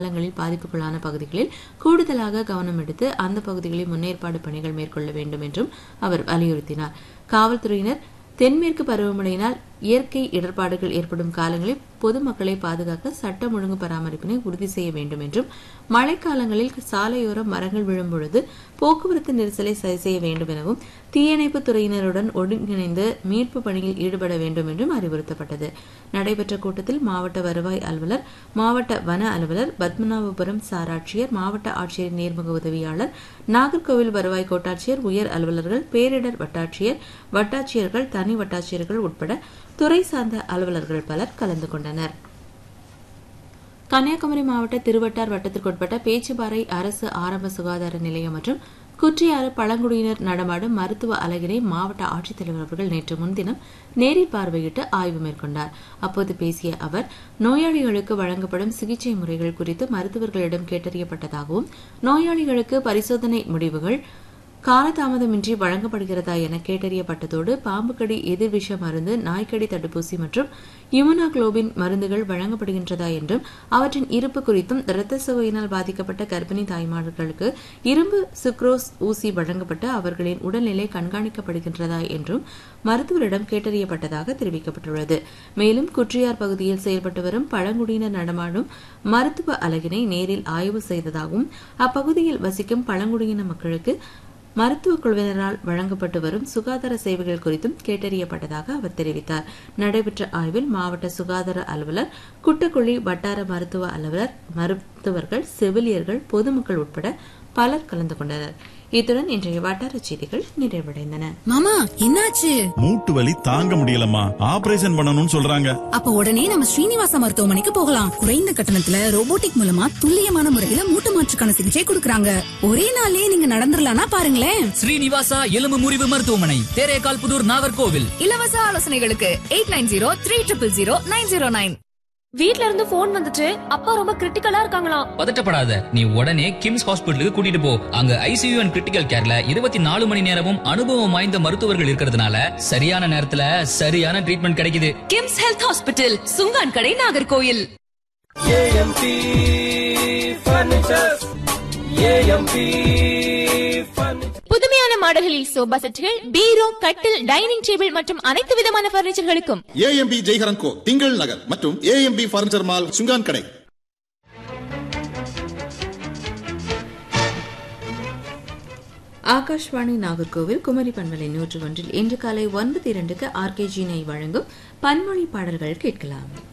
காலங்களில் பாதிப்புக்குள்ளான பகுதிகளில் கூடுதலாக கவனம் எடுத்து அந்த பகுதிகளில் முன்னேற்பாடு பணிகள் மேற்கொள்ள வேண்டும் என்றும் அவர் வலியுறுத்தினார் காவல்துறையினர் தென்மேற்கு பருவமழையினால் இயற்கை இடர்பாடுகள் ஏற்படும் காலங்களில் பொதுமக்களை பாதுகாக்க சட்டம் ஒழுங்கு பராமரிப்பினை உறுதி செய்ய வேண்டும் என்றும் மழைக்காலங்களில் சாலையோரம் மரங்கள் விழும்பொழுது போக்குவரத்து நெரிசலை சரி செய்ய வேண்டும் எனவும் தீயணைப்பு துறையினருடன் ஒருங்கிணைந்து மீட்பு பணியில் ஈடுபட வேண்டும் என்றும் அறிவுறுத்தப்பட்டது நடைபெற்ற கூட்டத்தில் மாவட்ட வருவாய் அலுவலர் மாவட்ட வன அலுவலர் பத்மநாபபுரம் சாராட்சியர் மாவட்ட ஆட்சியர் நேர்முக உதவியாளர் நாகர்கோவில் வருவாய் கோட்டாட்சியர் உயர் அலுவலர்கள் பேரிடர் வட்டாட்சியர் வட்டாட்சியர்கள் தனி வட்டாட்சியர்கள் உட்பட துறை சார்ந்த அலுவலர்கள் பலர் கலந்து கொண்டனர் கன்னியாகுமரி மாவட்ட திருவட்டார் வட்டத்திற்குட்பட்ட பேச்சுப்பாறை அரசு ஆரம்ப சுகாதார நிலையம் மற்றும் குற்றியாறு பழங்குடியினர் நடமாடும் மருத்துவ அலகினை மாவட்ட ஆட்சித்தலைவர் அவர்கள் நேற்று முன்தினம் நேரில் பார்வையிட்டு ஆய்வு மேற்கொண்டார் அப்போது பேசிய அவர் நோயாளிகளுக்கு வழங்கப்படும் சிகிச்சை முறைகள் குறித்து மருத்துவர்களிடம் கேட்டறியப்பட்டதாகவும் நோயாளிகளுக்கு பரிசோதனை முடிவுகள் காலதாமதமின்றி வழங்கப்படுகிறதா என கேட்டறியப்பட்டதோடு பாம்புக்கடி எதிர்விஷ மருந்து நாய்க்கடி தடுப்பூசி மற்றும் இம்யூனோகுளோபின் மருந்துகள் வழங்கப்படுகின்றதா என்றும் அவற்றின் இருப்பு குறித்தும் இரத்த சுவையினால் பாதிக்கப்பட்ட கர்ப்பிணி தாய்மார்களுக்கு இரும்பு சுக்ரோஸ் ஊசி வழங்கப்பட்டு அவர்களின் உடல்நிலை கண்காணிக்கப்படுகின்றதா என்றும் மருத்துவரிடம் கேட்டறியப்பட்டதாக தெரிவிக்கப்பட்டுள்ளது மேலும் குற்றியார் பகுதியில் செயல்பட்டு வரும் பழங்குடியினர் நடமாடும் மருத்துவ அலகினை நேரில் ஆய்வு செய்ததாகவும் அப்பகுதியில் வசிக்கும் பழங்குடியின மக்களுக்கு மருத்துவக் குழுவினரால் வழங்கப்பட்டு வரும் சுகாதார சேவைகள் குறித்தும் கேட்டறியப்பட்டதாக அவர் தெரிவித்தார் நடைபெற்ற ஆய்வில் மாவட்ட சுகாதார அலுவலர் குட்டக்குழி வட்டார மருத்துவ அலுவலர் மருத்துவர்கள் செவிலியர்கள் பொதுமக்கள் உட்பட பலர் கலந்து கொண்டனர் இத்துடன் இன்றைய வட்டார செய்திகள் நிறைவடைந்தன மாமா என்னாச்சு மூட்டு வலி தாங்க முடியலம்மா ஆபரேஷன் பண்ணணும்னு சொல்றாங்க அப்ப உடனே நம்ம ஸ்ரீனிவாச மருத்துவமனைக்கு போகலாம் குறைந்த கட்டணத்துல ரோபோட்டிக் மூலமா துல்லியமான முறையில மூட்டு மாற்றுக்கான சிகிச்சை கொடுக்கறாங்க ஒரே நாள்லயே நீங்க நடந்துடலாம்னா பாருங்களேன் ஸ்ரீனிவாசா எலும்பு முறிவு மருத்துவமனை தேரேகால் புதூர் நாகர்கோவில் இலவச ஆலோசனைகளுக்கு eight nine zero three triple zero nine zero nine வீட்ல இருந்து போன் வந்துச்சு அப்பா ரொம்ப கிரிட்டிக்கலா இருக்காங்களாம் பதட்டப்படாத நீ உடனே கிம்ஸ் ஹாஸ்பிட்டலுக்கு கூட்டிட்டு போ அங்க ஐசியூ அண்ட் கிரிட்டிக்கல் கேர்ல இருபத்தி நாலு மணி நேரமும் அனுபவம் வாய்ந்த மருத்துவர்கள் இருக்கிறதுனால சரியான நேரத்துல சரியான ட்ரீட்மெண்ட் கிடைக்குது கிம்ஸ் ஹெல்த் ஹாஸ்பிட்டல் சுங்கான் கடை Nagercoil A M P furnitures A M P furniture புதுமையான மாடல்களில் சோபா செட்டுகள் பீரோ கட்டில் டைனிங் டேபிள் மற்றும் அனைத்து விதமான பர்னிச்சர்களுக்கும் ஏஎம்பி ஜெய்ஹரன் கோ திங்கள் நகர் மற்றும் ஏஎம்பி பர்னிச்சர் மால் சுங்கான் கடை ஆகாஷ்வாணி நாகர்கோவில் குமரி பண்பலை நூற்று ஒன்றில் இன்று காலை ஒன்பது இரண்டுக்கு ஆர்கேஜி நை வழங்கும் பன்மொழி பாடல்கள் கேட்கலாம்